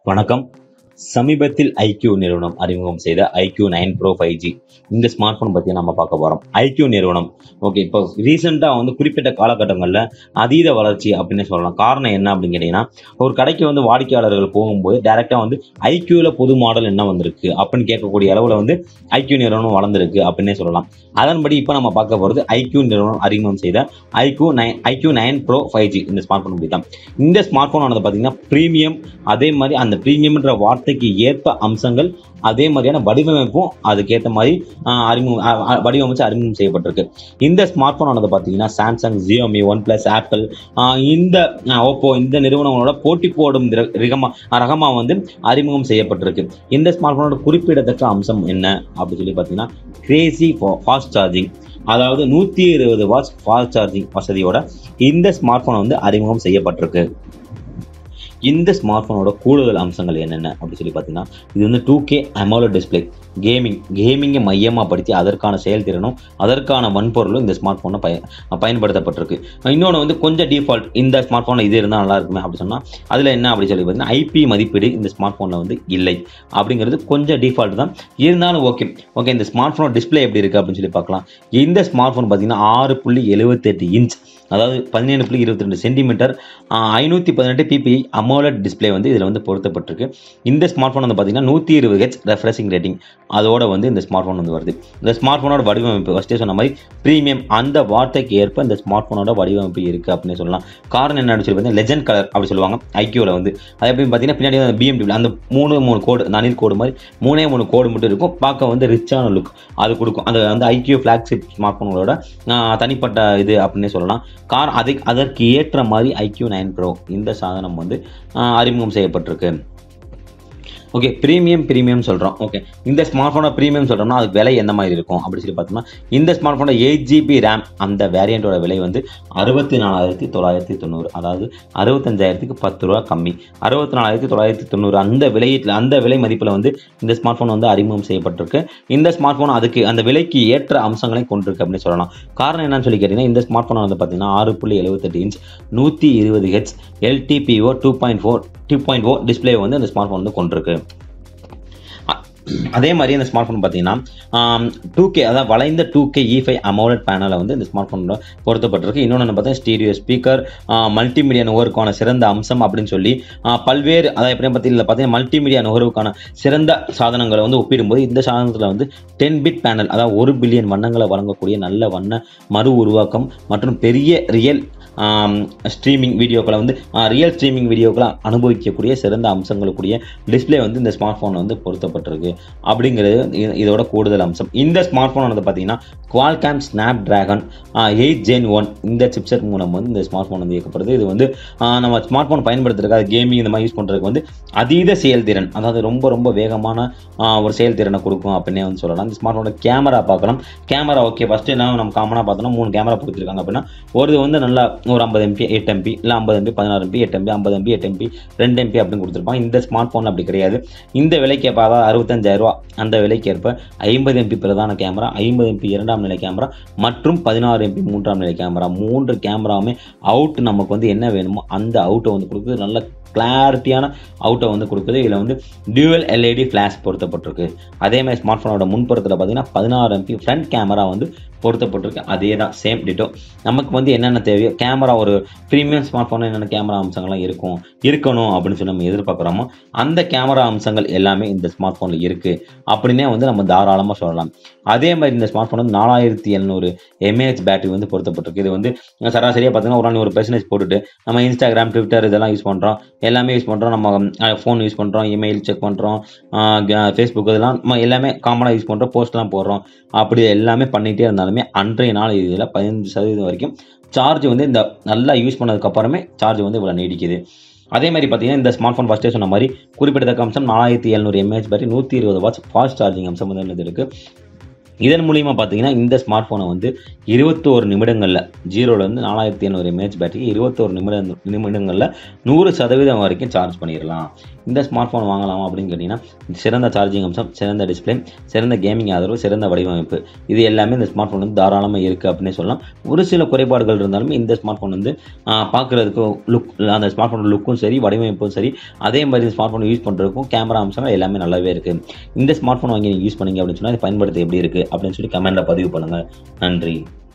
வணக்கம் சமீபத்தில் ஐக்யூ நிறுவனம் அறிமுகம் செய்த iQOO nine pro five G இந்த ஸ்மார்ட் ஃபோன் பற்றி நம்ம பார்க்க போகிறோம் ஐக்யூ நிறுவனம் ஓகே இப்போ ரீசெண்டாக வந்து குறிப்பிட்ட காலகட்டங்களில் அதீத வளர்ச்சி அப்படின்னு சொல்லலாம் காரணம் என்ன அப்படின்னு கேட்டிங்கன்னா ஒரு கடைக்கு வந்து வாடிக்கையாளர்கள் போகும்போது டேரெக்டாக வந்து ஐக்யூவில் புது மாடல் என்ன வந்திருக்கு அப்படின்னு கேட்கக்கூடிய அளவில் வந்து ஐக்யூ நிறுவனம் வளர்ந்துருக்கு அப்படின்னே சொல்லலாம் அதன்படி இப்போ நம்ம பார்க்க போகிறது ஐக்யூ நிறுவனம் அறிமுகம் செய்த iQOO nine iQOO nine pro five G இந்த ஸ்மார்ட் ஃபோன் பற்றி தான் இந்த ஸ்மார்ட் ஃபோன் ஆனது பார்த்தீங்கன்னா ப்ரீமியம் அதே மாதிரி அந்த ப்ரீமியம்ன்ற வார்த்தைக்கு ஏற்ப அம்சங்கள் அதே மாதிரியான வடிவமைப்பும் அதுக்கேற்ற மாதிரி ஆஹ், அறிமுகம் அஹ், அஹ், வடிவமைச்சு அறிமுகம் செய்யப்பட்டிருக்கு இந்த ஸ்மார்ட் ஃபோன் ஆனது பார்த்தீங்கன்னா Samsung Xiaomi OnePlus Apple இந்த ஓப்போ இந்த நிறுவனங்களோட போட்டி போடும் திர- ரகமா ரகமா வந்து அறிமுகம் செய்யப்பட்டிருக்கு இந்த ஸ்மார்ட் ஃபோனோட குறிப்பிடத்தக்க அம்சம் என்ன அப்படின்னு சொல்லி பார்த்தீங்கன்னா கிரேசி ஃபாஸ்ட் சார்ஜிங் அதாவது நூற்றி இருபது வாட்ஸ் ஃபாஸ்ட் சார்ஜிங் வசதியோட இந்த ஸ்மார்ட் ஃபோன் வந்து அறிமுகம் செய்யப்பட்டிருக்கு இந்த ஸ்மார்ட் ஃபோனோட கூடுதல் அம்சங்கள் என்னென்ன அப்படின்னு சொல்லி பார்த்தீங்கன்னா இது வந்து two K AMOLED display gaming கேமிங்கை மையமாக படுத்தி அதற்கான செயல்திறனும் அதற்கான வன்பொருளும் இந்த ஸ்மார்ட் ஃபோனை பய பயன்படுத்தப்பட்டிருக்கு இன்னொன்று வந்து கொஞ்சம் டிஃபால்ட் இந்த ஸ்மார்ட் ஃபோனில் இது இருந்தால் நல்லா இருக்குமே அப்படின்னு சொன்னால் அதில் என்ன அப்படி சொல்லி பார்த்தீங்கன்னா ஐபி மதிப்பீடு இந்த ஸ்மார்ட் ஃபோனில் வந்து இல்லை அப்படிங்கிறது கொஞ்சம் டிஃபால்ட் தான் இருந்தாலும் ஓகே ஓகே இந்த ஸ்மார்ட் ஃபோனோட டிஸ்பிளே எப்படி இருக்குது அப்படின்னு சொல்லி பார்க்கலாம் இந்த ஸ்மார்ட் ஃபோன் பார்த்தீங்கன்னா ஆறு புள்ளி எழுபத்தெட்டு இன்ச் அதாவது பதினேழு புள்ளி இருபத்தி ரெண்டு சென்டிமீட்டர் ஐநூற்றி பதினெட்டு பிபிஐ அமோலட் டிஸ்ப்ளே வந்து இதில் வந்து பொருத்தப்பட்டிருக்கு இந்த ஸ்மார்ட் ஃபோன் வந்து பார்த்தீங்கன்னா நூற்றி இருபது ஹெச் ரெஃப்ரெஷிங் ரேட்டிங் அதோட வந்து இந்த ஸ்மார்ட் ஃபோன் வந்து வருது இந்த ஸ்மார்ட் ஃபோனோட வடிவமைப்பு ஃபஸ்ட்டே சொன்ன மாதிரி ப்ரீமியம் அந்த வார்த்தைக்கு ஏற்ப இந்த ஸ்மார்ட் ஃபோனோட வடிவமைப்பு இருக்குது அப்படின்னு சொல்லலாம் காரணம் என்ன சொல்லி பார்த்தீங்கன்னா லெஜண்ட் கலர் அப்படி சொல்லுவாங்க ஐக்கியூவில் வந்து அது எப்படி பார்த்தீங்கன்னா பின்னாடி வந்து பிஎம்டபிள்யூ அந்த மூணு மூணு கோடு அந்த அணில் கோடு மாதிரி மூணே மூணு கோடு மட்டும் இருக்கும் பார்க்க வந்து ரிச்சான லுக் அது கொடுக்கும் அந்த அந்த ஐக்கியூ ஃப்ளாக்ஷிப் ஸ்மார்ட் ஃபோனோட தனிப்பட்ட இது அப்படின்னே சொல்லலாம் கார் அதை அதற்கு ஏற்ற மாதிரி ஐக்யூ நைன் ப்ரோ இந்த சாதனம் வந்து ஆஹ், அறிமுகம் செய்யப்பட்டிருக்கு ஓகே ப்ரீமியம் ப்ரீமியம் சொல்கிறோம் ஓகே இந்த ஸ்மார்ட் ஃபோனை ப்ரீமியம் சொல்கிறோம்னா அது விலை எந்த மாதிரி இருக்கும் அப்படி சொல்லி பார்த்தோம்னா இந்த ஸ்மார்ட் ஃபோனோட எயிட் ஜிபி ரேம் அந்த வேரியண்ட்டோட விலை வந்து அறுபத்தி நாலாயிரத்தி தொள்ளாயிரத்தி தொண்ணூறு அதாவது அறுபத்தஞ்சாயிரத்துக்கு பத்து ரூபா கம்மி அறுபத்தி நாலாயிரத்தி தொள்ளாயிரத்தி தொண்ணூறு அந்த விலையில் அந்த விலை மதிப்பில் வந்து இந்த ஸ்மார்ட் ஃபோன் வந்து அறிமுகம் செய்யப்பட்டிருக்கு இந்த ஸ்மார்ட் ஃபோன் அதுக்கு அந்த விலைக்கு ஏற்ற அம்சங்களை கொண்டிருக்கு அப்படின்னு சொல்லலாம் காரணம் என்னன்னு சொல்லி கேட்டிங்கன்னா இந்த ஸ்மார்ட் ஃபோன் வந்து பார்த்தீங்கன்னா ஆறு புள்ளி எழுபத்தெட்டு இன்ச் நூற்றி இருபது H LTPO two point four two point O display வந்து இந்த ஸ்மார்ட் ஃபோன் வந்து கொண்டிருக்கு அ- அதே மாதிரி இந்த ஸ்மார்ட் ஃபோன் பார்த்தீங்கன்னா டூ கே அதாவது வளைந்த two K E five AMOLED பேனலை வந்து இந்த ஸ்மார்ட் ஃபோனில் பொருத்தப்பட்டிருக்கு இன்னொன்று பார்த்தீங்கன்னா ஸ்டீரியோ ஸ்பீக்கர் மல்டிமீடியா நுகர்வுக்கான சிறந்த அம்சம் அப்படின்னு சொல்லி ஆ, பல்வேறு அதாவது எப்படி பார்த்தீங்கன்னா பார்த்தீங்கன்னா மல்டிமீடியா நுகர்வுக்கான சிறந்த சாதனங்களை வந்து ஒப்பிடும்போது இந்த சாதனத்தில் வந்து டென் பிட் பேனல் அதாவது ஒரு பில்லியன் வண்ணங்களை வழங்கக்கூடிய நல்ல வண்ண மறு உருவாக்கம் மற்றும் பெரிய ரியல் ஸ்ட்ரீமிங் வீடியோக்களை வந்து ரியல் ஸ்ட்ரீமிங் வீடியோக்களை அனுபவிக்கக்கூடிய சிறந்த அம்சங்களுக்குரிய டிஸ்ப்ளே வந்து இந்த ஸ்மார்ட் ஃபோன் வந்து பொருத்தப்பட்டிருக்கு அப்படிங்கிறது இ- இதோட கூடுதல் அம்சம் இந்த ஸ்மார்ட் ஃபோன் வந்து பார்த்தீங்கன்னா Qualcomm Snapdragon eight gen one இந்த சிப்செட் மூலம் வந்து இந்த ஸ்மார்ட் ஃபோன் வந்து இயக்கப்படுது இது வந்து ஆஹ், நம்ம ஸ்மார்ட் ஃபோன் பயன்படுத்துறதுக்கு அது கேமிங் இந்த மாதிரி யூஸ் பண்ணுறதுக்கு வந்து அதீத செயல்திறன் அதாவது ரொம்ப ரொம்ப வேகமான ஆஹ், ஒரு செயல்திறனை கொடுக்கும் அப்படின்னே வந்து சொல்லலாம் இந்த ஸ்மார்ட் ஃபோனோட கேமரா பார்க்கலாம் கேமரா ஓகே ஃபஸ்ட்டு என்ன நம்ம காமனாக பார்த்தோம்னா மூணு கேமரா கொடுத்துருக்காங்க அப்படின்னா ஒரு வந்து நல்லா ஒரு ஐம்பது எம்பி எயிட் எம்பி இல்லை ஐம்பது எம்பி பதினாறு எம்பி எட்டு எம்பி ஐம்பது எம்பி எட்டு எம்பி ரெண்டு எம்பி அப்படின்னு கொடுத்துருப்பாங்க இந்த ஸ்மார்ட் ஃபோன் அப்படி கிடையாது இந்த விலைக்கு ஏற்ப அதாவது அறுபத்தஞ்சாயிரம் ரூபா அந்த விலைக்கு ஏற்ப ஐம்பது எம்பி பிரதான கேமரா ஐம்பது எம்பி இரண்டாம் நிலை கேமரா மற்றும் பதினாறு எம்பி மூன்றாம் நிலை கேமரா மூன்று கேமராவுமே அவுட் நமக்கு வந்து என்ன வேணுமோ அந்த அவுட்டை வந்து கொடுக்குது நல்ல கிளாரிட்டியான அவுட்டை வந்து கொடுக்குது இதில் வந்து டியூவல் எல்இடி ஃப்ளாஷ் பொருத்தப்பட்டிருக்கு அதே மாதிரி ஸ்மார்ட் ஃபோனோட முன்புறத்தில் பார்த்தீங்கன்னா பதினாறு எம்பி ஃப்ரண்ட் கேமரா வந்து பொருத்தப்பட்டிருக்கு அதே தான் சேம் டிட்டோ நமக்கு வந்து என்னென்ன தேவையோ கேமரா ஒரு ப்ரீமியம் ஸ்மார்ட் ஃபோனில் என்னென்ன கேமரா அம்சங்கள்லாம் இருக்கும் இருக்கணும் அப்படின்னு சொல்லி நம்ம எதிர்பார்க்குறோமோ அந்த கேமரா அம்சங்கள் எல்லாமே இந்த ஸ்மார்ட் ஃபோனில் இருக்குது அப்படின்னே வந்து நம்ம தாராளமாக சொல்லலாம் அதே மாதிரி இந்த ஸ்மார்ட் ஃபோன் வந்து நாலாயிரத்தி எழுநூறு எம்ஏஹெச் பேட்டரி வந்து பொருத்தப்பட்டிருக்கு இது வந்து சராசரியாக பார்த்தீங்கன்னா ஒரு நாள் ஒரு பெர்சன்டேஜ் போட்டுட்டு நம்ம இன்ஸ்டாகிராம் ட்விட்டர் இதெல்லாம் யூஸ் பண்ணுறோம் எல்லாமே யூஸ் பண்ணுறோம் நம்ம ஃபோன் யூஸ் பண்ணுறோம் இமெயில் செக் பண்ணுறோம் ஃபேஸ்புக் இதெல்லாம் நம்ம எல்லாமே காமனாக யூஸ் பண்ணுறோம் போஸ்ட்லாம் போடுறோம் அப்படி எல்லாமே பண்ணிகிட்டே இருந்தாலுமே அன்றைய நாள் இதில் பதினஞ்சு சதவீதம் வரைக்கும் சார்ஜ் வந்து இந்த நல்லா யூஸ் பண்ணதுக்கு அப்புறமே சார்ஜ் வந்து இவ்வளோ நீடிக்குது அதே மாதிரி பார்த்தீங்கன்னா இந்த ஸ்மார்ட் ஃபோன் ஃபஸ்ட்டே சொன்ன மாதிரி குறிப்பிடத்தக்க அம்சம் நாலாயிரத்தி எழுநூறு எம்ஏஹெச் பேட்டரி நூற்றி இருபது வாட்ஸ் ஃபாஸ்ட் சார்ஜிங் அம்சம் வந்து என்னது இருக்குது இதன் மூலியமா பார்த்தீங்கன்னா இந்த ஸ்மார்ட் ஃபோனை வந்து இருபத்தோரு நிமிடங்களில் ஜீரோலேருந்து நாலாயிரத்தி எழுநூறு எம்ஏஹெச் பேட்டரி இருபத்தோரு நிமிட நிமிடங்களில் நூறு சதவீதம் வரைக்கும் சார்ஜ் பண்ணிடலாம் இந்த ஸ்மார்ட் ஃபோன் வாங்கலாமா அப்படின்னு கேட்டிங்கன்னா சிறந்த சார்ஜிங் அம்சம் சிறந்த டிஸ்பிளே சிறந்த கேமிங் ஆதரவு சிறந்த வடிவமைப்பு இது எல்லாமே இந்த ஸ்மார்ட் ஃபோன் வந்து தாராளமாக இருக்குது அப்படின்னே சொல்லலாம் ஒரு சில குறைபாடுகள் இருந்தாலுமே இந்த ஸ்மார்ட் ஃபோன் வந்து பார்க்குறதுக்கு லுக் அந்த ஸ்மார்ட் ஃபோன் லுக்கும் சரி வடிவமைப்பும் சரி அதே மாதிரி ஸ்மார்ட் ஃபோன் யூஸ் பண்ணுறதுக்கும் கேமரா அம்சங்கள் எல்லாமே நல்லாவே இருக்குது இந்த ஸ்மார்ட் ஃபோன் வாங்கி நீங்கள் யூஸ் பண்ணீங்க அப்படின்னு சொன்னால் பயன்படுத்த எப்படி இருக்குது அப்படின்னு சொல்லி கமெண்ட்டில் பதிவு பண்ணுங்கள் நன்றி